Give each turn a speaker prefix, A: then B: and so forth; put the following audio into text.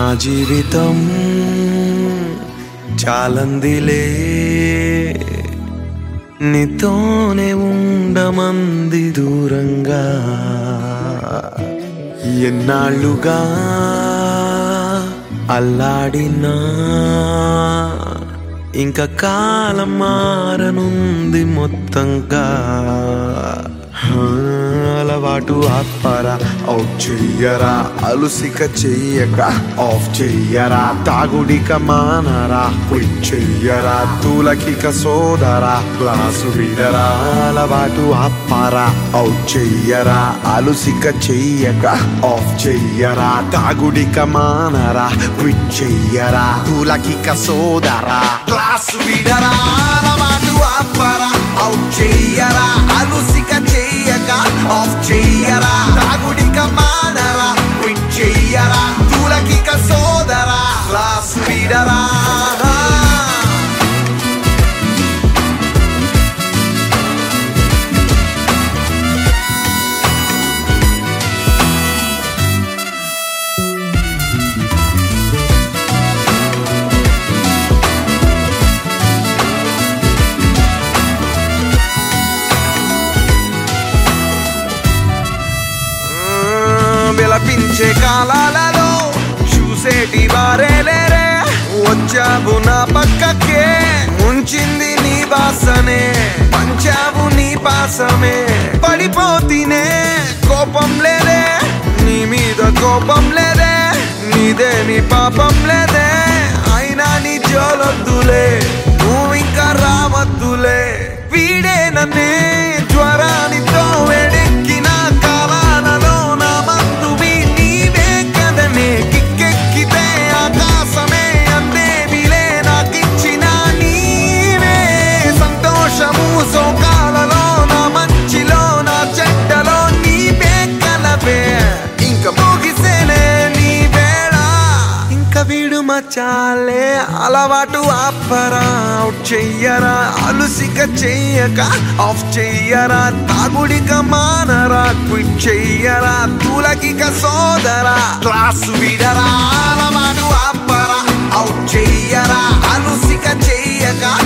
A: నా జీవితం చాలందిలే నీతోనే ఉండమంది దూరంగా ఎన్నాళ్ళుగా అల్లాడినా ఇంకా కాలం మారనుంది మొత్తంగా హా, అలవాటు ఆపరా అవుట్ చెయ్యరా అలుసిక చెయ్యక ఆఫ్ చెయ్యరా తాగుడిక మానరా క్విట్ చెయ్యరా తూలకిక సోదరా గ్లాసు విడరా అలవాటు ఆపరా అవుట్ చెయ్యరా అలుసిక చెయ్యక ఆఫ్ చెయ్యరా తాగుడిక మానరా క్విట్ చెయ్యరా తూలకిక సోదరా గ్లాసు విడరా అలవాటు ఆపరా అవుట్ చెయ్యరా అలుసిక చెయ్యక ఆఫ్ చెయ్యరా తాగుడిక మానరా క్విట్ చెయ్యరా తూలకిక సోదరా గ్లాసు విడరా విలపించే కాలాలలో చూసేటి వారే లేరే వచ్చావు నా పక్కకే ముంచింది నీ బాసనే పంచావు నీ పాసమే పడిపోతీనే కోపం లేదే నీ మీద కోపం లేదే నీదేమి పాపం లేదే అయినా నీ జోలొద్దులే నువ్వు ఇంకా రావద్దులే వీడే నన్నే జ్వరానితో వేడెక్కిన కాలాలలో నా మందువి నీవే కదనే కిక్కెక్కితే ఆకాశమే అందేమిలే నాకిచ్చిన నీవే సంతోషము సోకాలలో నా మంచిలో నా చెడ్డలో నీవే కలవే ఇంక ముగిసేనే నీ వేళ ఇంక వీడు మచాలే అలవాటు ఆపరా అవుట్ చెయ్యరా అలుసిక చెయ్యక ఆఫ్ చెయ్యరా తాగుడిక మానరా క్విట్ చెయ్యరా తూలకిక సోదరా క్లాసు విడరా అలవాటు ఆపరా అవుట్ చెయ్యరా అలుసిక చెయ్యక